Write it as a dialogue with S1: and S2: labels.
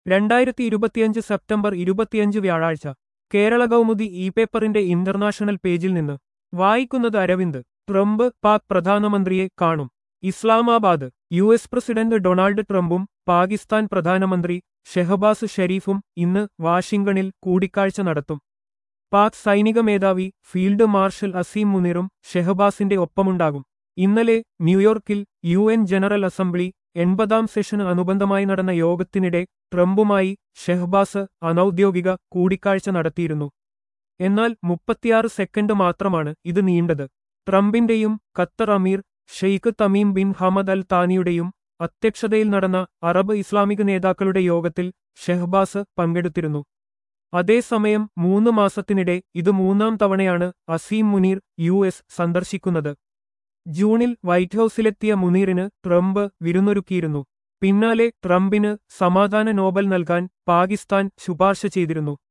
S1: രണ്ടായിരത്തി ഇരുപത്തിയഞ്ച് സെപ്റ്റംബർ ഇരുപത്തിയഞ്ച് വ്യാഴാഴ്ച കേരള കൗമുദി ഇ പേപ്പറിന്റെ ഇന്റർനാഷണൽ പേജിൽ നിന്ന് വായിക്കുന്നത് അരവിന്ദ് ട്രംപ് പാക് പ്രധാനമന്ത്രിയെ കാണും Islamabad U S president Donald ട്രംപും പാകിസ്ഥാൻ പ്രധാനമന്ത്രി ഷെഹബാസ് ഷെരീഫും ഇന്ന് വാഷിംഗ്ടണിൽ കൂടിക്കാഴ്ച നടത്തും പാക് സൈനിക മേധാവി ഫീൽഡ് മാർഷൽ അസീം മുനീറും ഷെഹബാസിന്റെ ഒപ്പമുണ്ടാകും ഇന്നലെ ന്യൂയോർക്കിൽ യു എൻ ജനറൽ അസംബ്ലി എൺപതാം സെഷന് അനുബന്ധമായി നടന്ന യോഗത്തിനിടെ ട്രംപുമായി ഷെഹബാസ് അനൌദ്യോഗിക കൂടിക്കാഴ്ച നടത്തിയിരുന്നു എന്നാൽ മുപ്പത്തിയാറ് സെക്കൻഡ് മാത്രമാണ് ഇത് നീണ്ടത് ട്രംപിന്റെയും ഖത്തർ അമീർ Sheikh Tamim bin Hamad Al താനിയുടെയും അധ്യക്ഷതയിൽ നടന്ന അറബ് ഇസ്ലാമിക നേതാക്കളുടെ യോഗത്തിൽ ഷെഹബാസ് പങ്കെടുത്തിരുന്നു അതേസമയം മൂന്ന് മാസത്തിനിടെ ഇത് മൂന്നാം തവണയാണ് അസീം മുനീർ യു എസ് സന്ദർശിക്കുന്നത് ജൂണിൽ വൈറ്റ് ഹൌസിലെത്തിയ മുനീറിന് ട്രംപ് വിരുന്നൊരുക്കിയിരുന്നു പിന്നാലെ ട്രംപിന് സമാധാന നോബൽ നൽകാൻ പാകിസ്ഥാൻ ശുപാർശ ചെയ്തിരുന്നു